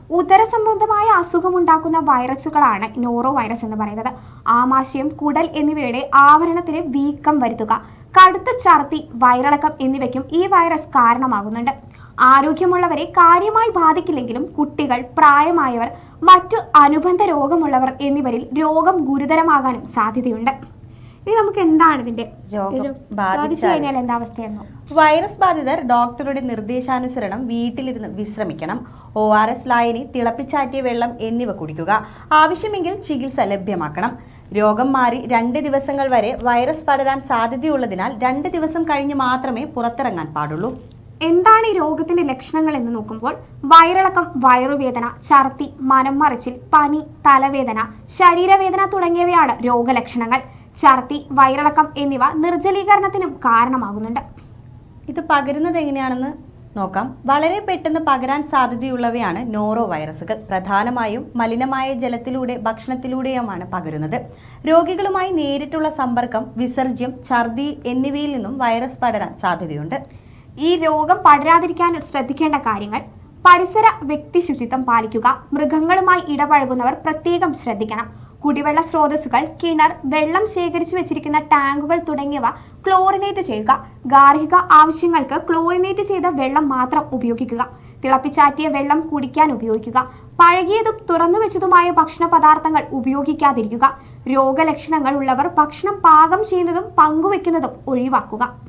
ഉദര സംബന്ധമായ അസുഖമുണ്ടാക്കുന്ന വൈറസുകളാണ് noro virus എന്ന് പറയുന്നത് ആമാശയം കുടൽ എന്നിവയുടെ ആവരണത്തിന് വീക്കം വരുത്തുക കടുത്ത ഛർദി വയറിളക്കം എന്നിവയ്ക്കും ഈ വൈറസ് കാരണമാകുന്നുണ്ട് ആരോഗ്യമുള്ളവരെ കാര്യമായി ബാധിക്കില്ലെങ്കിലും കുട്ടികൾ പ്രായമായവർ മറ്റു അനുബന്ധ രോഗമുള്ളവർ എന്നിവരിൽ രോഗം ഗുരുതരമാകാനും സാധ്യതയുണ്ട് ഇനി നമുക്ക് എന്താണ് ഇതിന്റെ രോഗം ഒരു ബാധിച്ചാൽ- ബാധിച്ചു കഴിഞ്ഞാൽ എന്താ അവസ്ഥയെന്നോ വൈറസ് ബാധിതർ ഡോക്ടറുടെ നിർദ്ദേശാനുസരണം വീട്ടിലിരുന്ന് വിശ്രമിക്കണം ഒ ആർ എസ് ലായനി തിളപ്പിച്ചാറ്റിയ വെള്ളം എന്നിവ കുടിക്കുക ആവശ്യമെങ്കിൽ ചികിത്സ ലഭ്യമാക്കണം രോഗം മാറി രണ്ട് ദിവസങ്ങൾ വരെ വൈറസ് പടരാൻ സാധ്യതയുള്ളതിനാൽ രണ്ട് ദിവസം കഴിഞ്ഞ് മാത്രമേ പുറത്തിറങ്ങാൻ പാടുള്ളൂ എന്താണ് ഈ രോഗത്തിന്റെ ലക്ഷണങ്ങൾ എന്ന് നോക്കുമ്പോൾ വയറിളക്കം വയറുവേദന ഛർദി മനം മറിച്ചിൽ പനി തലവേദന ശരീരവേദന തുടങ്ങിയവയാണ് രോഗലക്ഷണങ്ങൾ ഛർദി വയറിളക്കം എന്നിവ നിർജ്ജലീകരണത്തിനും കാരണമാകുന്നുണ്ട് ഇത് പകരുന്നത് എങ്ങനെയാണെന്ന് നോക്കാം വളരെ പെട്ടെന്ന് പകരാൻ സാധ്യതയുള്ളവയാണ് നോറോ വൈറസുകൾ പ്രധാനമായും മലിനമായ ജലത്തിലൂടെ ഭക്ഷണത്തിലൂടെയുമാണ് പകരുന്നത് രോഗികളുമായി നേരിട്ടുള്ള സമ്പർക്കം വിസർജ്യം ഛർദി എന്നിവയിൽ നിന്നും വൈറസ് പടരാൻ സാധ്യതയുണ്ട് ഈ രോഗം പടരാതിരിക്കാൻ ശ്രദ്ധിക്കേണ്ട കാര്യങ്ങൾ പരിസര വ്യക്തി ശുചിത്വം പാലിക്കുക മൃഗങ്ങളുമായി ഇടപഴകുന്നവർ പ്രത്യേകം ശ്രദ്ധിക്കണം കുടിവെള്ള സ്രോതസ്സുകൾ കിണർ വെള്ളം ശേഖരിച്ചു വെച്ചിരിക്കുന്ന ടാങ്കുകൾ തുടങ്ങിയവ ക്ലോറിനേറ്റ് ചെയ്യുക ഗാർഹിക ആവശ്യങ്ങൾക്ക് ക്ലോറിനേറ്റ് ചെയ്ത വെള്ളം മാത്രം ഉപയോഗിക്കുക തിളപ്പിച്ചാറ്റിയ വെള്ളം കുടിക്കാൻ ഉപയോഗിക്കുക പഴകിയതും തുറന്നു വെച്ചതുമായ ഭക്ഷണ പദാർത്ഥങ്ങൾ ഉപയോഗിക്കാതിരിക്കുക രോഗലക്ഷണങ്ങൾ ഉള്ളവർ ഭക്ഷണം പാകം ചെയ്യുന്നതും പങ്കുവെക്കുന്നതും ഒഴിവാക്കുക